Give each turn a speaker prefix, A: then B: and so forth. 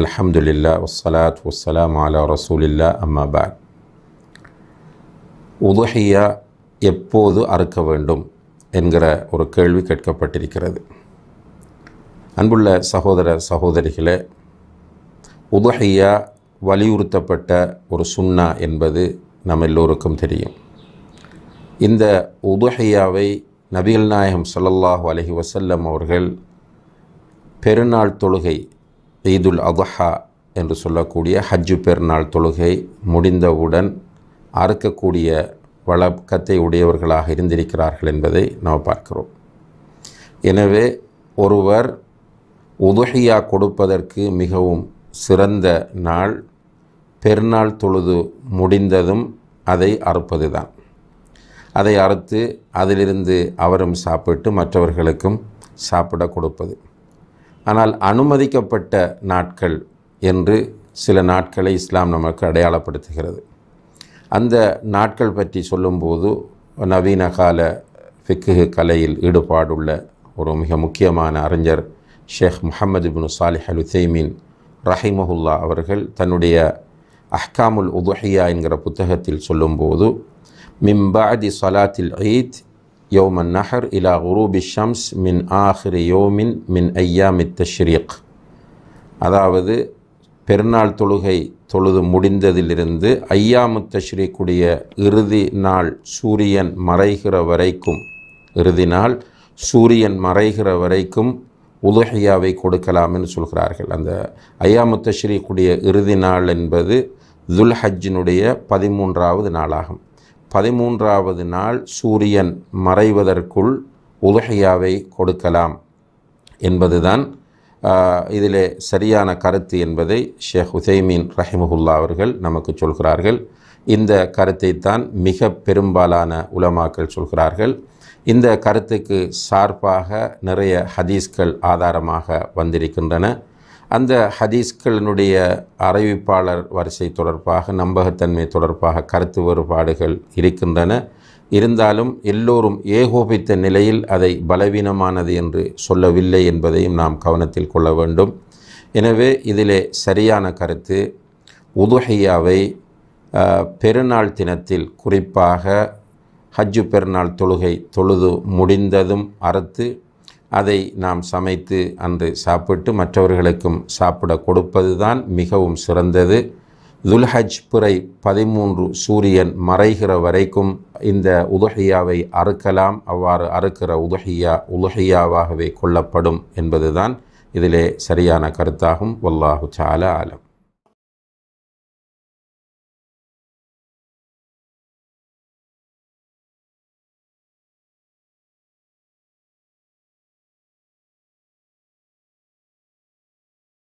A: அல்ஹம்துலில்லா வஸ்ஸலாத் வஸ்ஸலாம் அலா ரசூலில்லா அம்மா பாத் உதுஹியா எப்போது அறுக்க வேண்டும் என்கிற ஒரு கேள்வி கேட்கப்பட்டிருக்கிறது அன்புள்ள சகோதர சகோதரிகளே உதுஹியா வலியுறுத்தப்பட்ட ஒரு சுன்னா என்பது நம்ம எல்லோருக்கும் தெரியும் இந்த உதுஹியாவை நபிகள் நாயகம் ஸல்லல்லாஹு அலைஹி வஸல்லம் அவர்கள் பெருநாள் தொழுகை ஈதுல் அத்ஹா என்று சொல்லக்கூடிய ஹஜ்ஜு பெருநாள் தொழுகை முடிந்தவுடன் அறுக்கக்கூடிய வழக்கத்தை உடையவர்களாக இருந்திருக்கிறார்கள் என்பதை நாம் பார்க்கிறோம் எனவே ஒருவர் உதுஹியா கொடுப்பதற்கு மிகவும் சிறந்த நாள் பெருநாள் தொழுது முடிந்ததும் அதை அறுப்பது தான் அதை அறுத்து அதிலிருந்து அவரும் சாப்பிட்டு மற்றவர்களுக்கும் சாப்பிட கொடுப்பது ஆனால் அனுமதிக்கப்பட்ட நாட்கள் என்று சில நாட்களை இஸ்லாம் நமக்கு அடையாளப்படுத்துகிறது அந்த நாட்கள் பற்றி சொல்லும்போது நவீன கால ஃபிக்கு கலையில் ஈடுபாடுள்ள ஒரு மிக முக்கியமான அறிஞர் ஷேக் முஹம்மது பின் சாலிஹ் அல் உசைமீன் ரஹிமஹுல்லா அவர்கள் தன்னுடைய அஹ்காமுல் உதுஹியா என்கிற புத்தகத்தில் சொல்லும்போது மிம்பாதி சலாத்தில் ஈத் யோம நஹர் இலா குரூபி ஷம்ஸ் மின் ஆஹிரி யோமின் மின் ஐயாமித் தஷ்ரீக் அதாவது பெருநாள் தொழுகை தொழுது முடிந்ததிலிருந்து ஐயாமு தஷ்ரீக்குடைய இறுதி நாள் சூரியன் மறைகிற வரைக்கும் இறுதி நாள் சூரியன் மறைகிற வரைக்கும் உலுஹியாவை கொடுக்கலாம்னு சொல்கிறார்கள் அந்த ஐயாமு தஷ்ரீக்குடைய இறுதி நாள் என்பது துல் ஹஜ்ஜினுடைய பதிமூன்றாவது நாளாகும் பதிமூன்றாவது நாள் சூரியன் மறைவதற்குள் உலுஹியாவை கொடுக்கலாம் என்பதுதான் இதிலே சரியான கருத்து என்பதை ஷேக் உசைமீன் ரஹிமஹுல்லா அவர்கள் நமக்கு சொல்கிறார்கள் இந்த கருத்தை தான் மிக பெரும்பாலான உலமாக்கள் சொல்கிறார்கள் இந்த கருத்துக்கு சார்பாக நிறைய ஹதீஸ்கள் ஆதாரமாக வந்திருக்கின்றன அந்த ஹதீஸ்களினுடைய அறிவிப்பாளர் வரிசை தொடர்பாக நம்பகத்தன்மை தொடர்பாக கருத்து வேறுபாடுகள் இருக்கின்றன இருந்தாலும் எல்லோரும் ஏகோபித்த நிலையில் அதை பலவீனமானது என்று சொல்லவில்லை என்பதையும் நாம் கவனத்தில் கொள்ள வேண்டும் எனவே இதிலே சரியான கருத்து உதுஹியாவை பெருநாள் தினத்தில் குறிப்பாக ஹஜ்ஜு பெருநாள் தொழுகை தொழுது முடிந்ததும் அறுத்து அதை நாம் சமைத்து அன்று சாப்பிட்டு மற்றவர்களுக்கும் சாப்பிட கொடுப்பது தான் மிகவும் சிறந்தது துல்ஹஜ் பிறை பதிமூன்று சூரியன் மறைகிற வரைக்கும் இந்த உதுஹியாவை அறுக்கலாம் அவ்வாறு அறுக்கிற உதுஹியா உதுஹியாவாகவே கொள்ளப்படும் என்பதுதான் இதிலே சரியான கருத்தாகும் வல்லாஹு சால ஆலம்